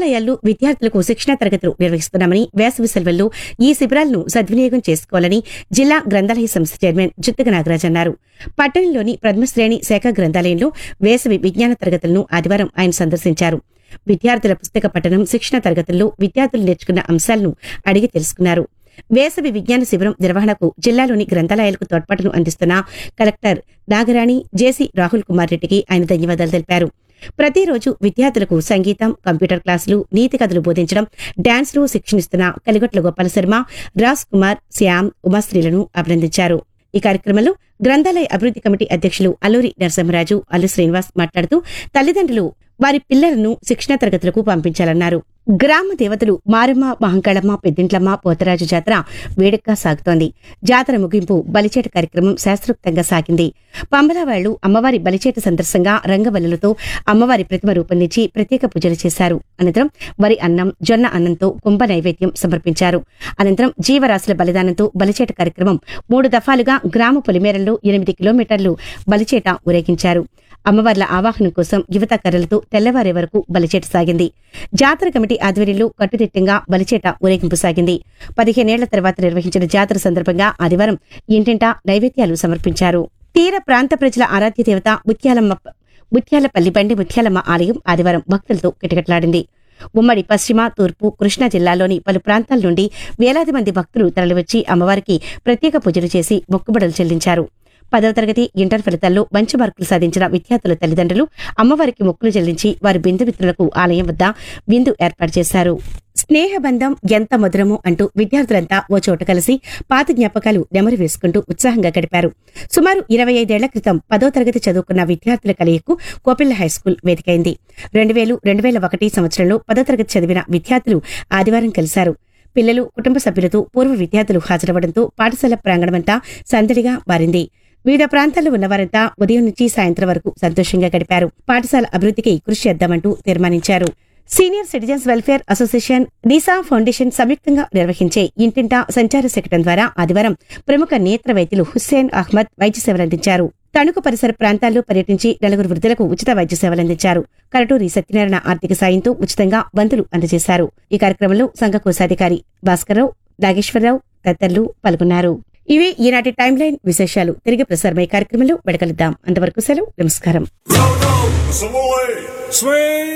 గ్రంథాలయాల్లో విద్యార్థులకు శిక్షణ తరగతులు నిర్వహిస్తున్నామని వేసవి సెలవుల్లో ఈ శిబిరాలను సద్వినియోగం చేసుకోవాలని జిల్లా గ్రంథాలయ సంస్థ చైర్మన్ జుత్తుగ నాగరాజ్ అన్నారు పట్టణంలోని ప్రథమ శ్రేణి శాఖ గ్రంథాలయంలో వేసవి విజ్ఞాన తరగతులను ఆదివారం ఆయన సందర్శించారు విద్యార్థుల పుస్తక పఠనం శిక్షణ తరగతుల్లో విద్యార్థులు నేర్చుకున్న అంశాలను అడిగి తెలుసుకున్నారు వేసవి విజ్ఞాన శిబిరం నిర్వహణకు జిల్లాలోని గ్రంథాలయాలకు తోడ్పాటును అందిస్తున్న కలెక్టర్ నాగరాణి జేసీ రాహుల్ కుమార్ రెడ్డికి ఆయన ధన్యవాదాలు తెలిపారు ప్రతిరోజు విద్యార్థులకు సంగీతం కంప్యూటర్ క్లాసులు నీతి కథలు బోధించడం డాన్స్లు శిక్షణిస్తున్న కలిగొట్ల గోపాల శర్మ రాజ్ కుమార్ శ్యామ్ ఉమాశ్రీలను అభినందించారు ఈ కార్యక్రమంలో గ్రంథాలయ అభివృద్ధి కమిటీ అధ్యక్షులు అల్లూరి నరసింహరాజు అల్లు శ్రీనివాస్ మాట్లాడుతూ తల్లిదండ్రులు వారి పిల్లలను శిక్షణ తరగతులకు పంపించాలన్నారు గ్రామ దేవతలు మారమ్మ మహంకాళమ్మ పెద్దింట్లమ్మ పోతరాజు జాతర వేడుకగా సాగుతోంది జాతర ముగింపు బలిచేట కార్యక్రమం శాస్త్రోక్తంగా సాగింది పంబలవాళ్లు అమ్మవారి బలిచేట సందర్శంగా రంగవల్లులతో అమ్మవారి ప్రతిమ రూపొందించి ప్రత్యేక పూజలు చేశారు అనంతరం వరి అన్నం జొన్న అన్నంతో కుంభ నైవేద్యం సమర్పించారు అనంతరం జీవరాశుల బలిదానంతో బలిచేట కార్యక్రమం మూడు దఫాలుగా గ్రామ పొలిమేరల్లో ఎనిమిది కిలోమీటర్లు బలిచేట ఊరేగించారు అమ్మవార్ల ఆవాహనం కోసం యువత కర్రలతో తెల్లవారే వరకు బలిచేట సాగింది జాతర కమిటీ ఆధ్వర్యంలో కట్టుదిట్టంగా బలిచేట ఊరేగింపు సాగింది పదిహేనేళ్ల తర్వాత నిర్వహించిన జాతర సందర్భంగా ఆదివారం ఇంటింటా నైవేద్యాలు సమర్పించారు తీర ప్రాంత ప్రజల ఆరాధ్య దేవత ముత్యాలమ్మ ముత్యాలపల్లి బండి ముత్యాలమ్మ ఆలయం ఆదివారం భక్తులతో కిటకిటలాడింది ఉమ్మడి పశ్చిమ తూర్పు కృష్ణా జిల్లాలోని పలు ప్రాంతాల నుండి వేలాది మంది భక్తులు తరలివచ్చి అమ్మవారికి ప్రత్యేక పూజలు చేసి మొక్కుబడులు చెల్లించారు పదవ తరగతి ఇంటర్ ఫలితాల్లో మంచి మార్కులు సాధించిన విద్యార్థుల తల్లిదండ్రులు అమ్మవారికి మొక్కులు చెల్లించి వారి బిందు మిత్రులకు ఆలయం వద్ద విందు ఏర్పాటు చేశారు స్నేహబంధం ఎంత మధురమో అంటూ విద్యార్థులంతా ఓ చోట కలిసి పాత జ్ఞాపకాలు నెమరు వేసుకుంటూ ఉత్సాహంగా గడిపారు సుమారు ఇరవై ఐదేళ్ల క్రితం పదో తరగతి చదువుకున్న విద్యార్థుల కలయికు కోపిల్ల హైస్కూల్ వేదికైంది రెండు వేలు రెండు వేల ఒకటి సంవత్సరంలో పదో తరగతి చదివిన విద్యార్థులు ఆదివారం కలిశారు పిల్లలు కుటుంబ సభ్యులతో పూర్వ విద్యార్థులు హాజరవడంతో పాఠశాల ప్రాంగణమంతా సందడిగా మారింది వివిధ ప్రాంతాల్లో ఉన్నవారంతా ఉదయం నుంచి సాయంత్రం వరకు సంతోషంగా గడిపారు పాఠశాల అభివృద్ధికి కృషి చేద్దామంటూ తీర్మానించారు senior citizens welfare association Nisa foundation సంయుక్తంగా నిర్వహించే ఇంటింటా సంచార శకటం ద్వారా ఆదివారం ప్రముఖ నేత్ర వైద్యులు హుస్సేన్ అహ్మద్ వైద్య సేవలందించారు తణుకు పరిసర ప్రాంతాల్లో పర్యటించి నలుగురు వృద్ధులకు ఉచిత వైద్య సేవలందించారు కరటూరి సత్యనారాయణ ఆర్థిక సాయంతో ఉచితంగా బంతులు అందజేశారు ఈ కార్యక్రమంలో సంఘ కోశాధికారి భాస్కర్రావు నాగేశ్వరరావు తదితరులు పాల్గొన్నారు ఇవి ఈనాటి టైం లైన్ విశేషాలు తిరిగి ప్రసారమయ్యే కార్యక్రమంలో వెడకలుద్దాం అంతవరకు సెలవు నమస్కారం Savoy! Swing!